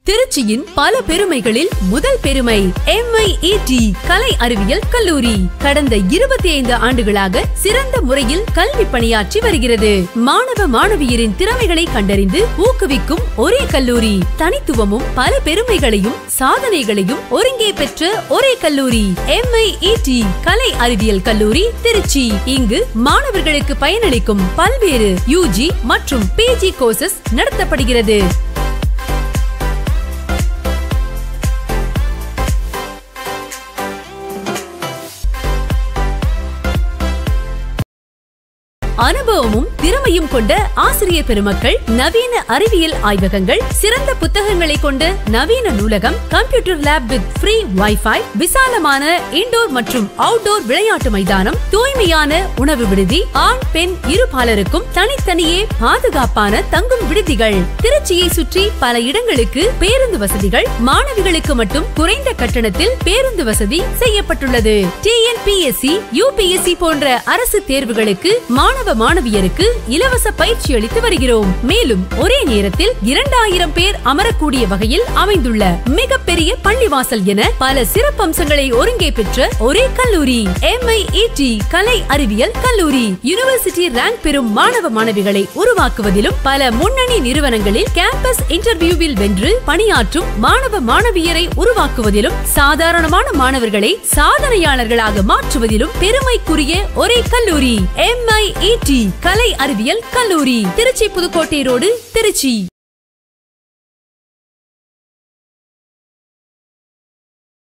திருச்சியின் பல பெருமைகளில் முதல் பெருமை எம்ஐஇடி கலை அறிவியல் கல்லூரி கடந்த இருபத்தி ஐந்து ஆண்டுகளாக சிறந்த முறையில் கல்வி பணியாற்றி வருகிறது மாணவ மாணவியரின் திறமைகளை கண்டறிந்து ஊக்குவிக்கும் ஒரே கல்லூரி தனித்துவமும் பல பெருமைகளையும் சாதனைகளையும் ஒருங்கே பெற்ற ஒரே கல்லூரி எம்ஐஇடி கலை அறிவியல் கல்லூரி திருச்சி இங்கு மாணவர்களுக்கு பயனளிக்கும் பல்வேறு யூஜி மற்றும் பிஜி கோர்சஸ் நடத்தப்படுகிறது அனுபவமும் திறமையும் கொண்ட ஆசிரியர் பெருமக்கள் நவீன அறிவியல் ஆய்வகங்கள் சிறந்த புத்தகங்களை கொண்ட நவீன நூலகம் computer lab with free wifi விசாலமான இன்டோர் மற்றும் அவுட்டோர் விளையாட்டு மைதானம் தூய்மையான உணவு விடுதி ஆண் பெண் இருபாலருக்கும் தனித்தனியே பாதுகாப்பான தங்கும் விடுதிகள் திருச்சியை சுற்றி பல இடங்களுக்கு பேருந்து வசதிகள் மாணவிகளுக்கு மட்டும் குறைந்த கட்டணத்தில் பேருந்து வசதி செய்யப்பட்டுள்ளது டிஎன்பிஎஸ்சி யூபிஎஸ்சி போன்ற அரசு தேர்வுகளுக்கு மாணவ மாணவியருக்கு இலவச பயிற்சி அளித்து வருகிறோம் மேலும் ஒரே நேரத்தில் இரண்டாயிரம் பேர் அமரக்கூடிய வகையில் அமைந்துள்ள மிகப்பெரிய பள்ளிவாசல் என பல சிறப்பம்சங்களை ஒருங்கே பெற்ற ஒரே கல்லூரி எம்ஐஇடி கலை அறிவியல் கல்லூரி யுனிவர்சிட்டி ரேங்க் பெறும் மாணவ மாணவிகளை உருவாக்குவதிலும் பல முன்னணி நிறுவனங்களில் கேம்பஸ் இன்டர்வியூவில் வென்று பணியாற்றும் மாணவ மாணவியரை உருவாக்குவதிலும் சாதாரணமான மாணவர்களை சாதனையாளர்களாக மாற்றுவதிலும் பெருமைக்குரிய ஒரே கல்லூரி எம்ஐஇடி கலை அறிவியல் கல்லூரி திருச்சி புதுக்கோட்டை ரோடு திருச்சி